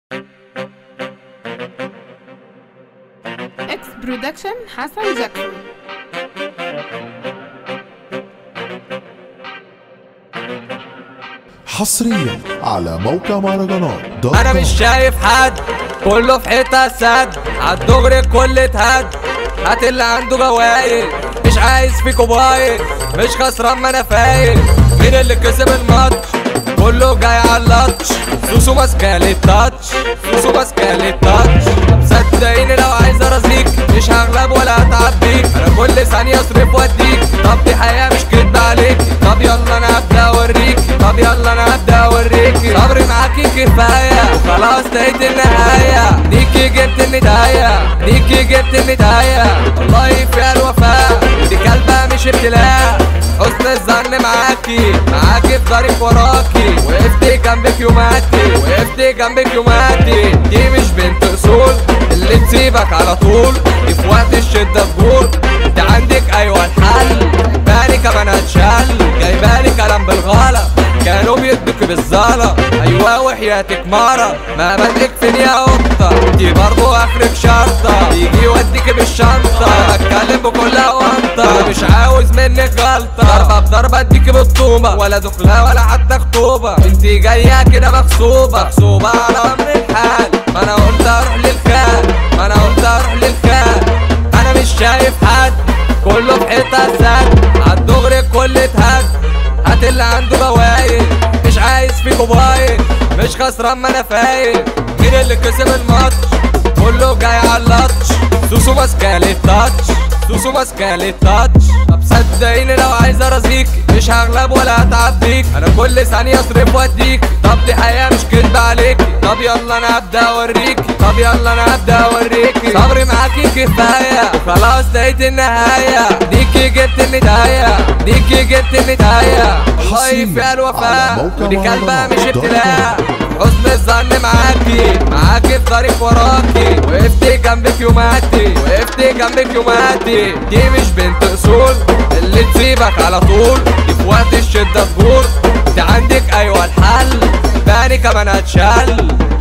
اكس برودكشن حسن جاكسون حصريا على موقع مهرجانات دوت انا كوم. مش شايف حد كله في حته سد عالدغري الكل اتهد هات اللي عنده جوايل مش عايز فيكوا بايل مش خسران ما انا فايل مين اللي كسب الماتش كله جاي على اللاتش سوسو ماسكالي التاتش سوسو ماسكالي التاتش صدقيني لو عايز ارازيك مش هغلب ولا هتعب بيك انا كل ثانيه اصرف واديك طب دي حياه مش كدب عليك طب يلا انا هبدا اوريك طب يلا انا هبدا اوريك صبري معاكي كفايه وخلاص لقيت النهايه ديكي جبت النتايه ديكي جبت النتايه الله فيها الوفاء دي كلبه مش ابتلاء حسن الظن معاكي معاكي في ظهرك وراكي وقفت جنبك يوماتي وقفت جنبك يوماتي دي مش بنت اصول اللي تسيبك على طول دي في وقت الشده تجور انت عندك ايوه الحل بالي كمان هتشل جايبالي كلام بالغلط كانوا بيدوك بالزلط ايوه وحياتك مارة ما بدك فين يا قطة دي برضو اخرك شرطة يجي يوديك بالشنطة اتكلم بكل وانطة مش عاوز منك غلطة ضربة بضربة اديك بالطوبة ولا دخلة ولا حتى خطوبة انت جاية كده مغصوبة مغصوبة على امر الحال ما انا قلت اروح للخال ما انا قلت اروح للخال انا مش شايف حد كله في حتة سد عالدغري الكل اتهد هات اللي عنده بوايل مش عايز فيكوا بايل مش خسران ما انا فايل مين اللي كسب الماتش كله جاي على اللاتش سوسو ماسكالي التاتش سوسو ماسكالي التاتش طب صدقيني لو عايز ارازيك مش هغلب ولا هتعب بيك انا كل ثانيه اصرف واديك طب دي حياه مش كدب عليك طب يلا انا هبدا اوريك طب يلا انا هبدا اوريك صبري معاكي كفايه خلاص لقيت النهايه ديكي جبت النتايه ديكي جبت النتايه الله حصرياً فيها على الوفاء موقع ودي كلبه مهرجانات مش دوت كوم. ابتلاء حسن الظن معاكي معاكي في ظهرك وراكي وقفت جنبك يوماتي وقفت جنبك يوماتي دي مش بنت اصول اللي تسيبك على طول دي في وقت الشده تجور انت عندك ايوه الحل باني كمان هتشل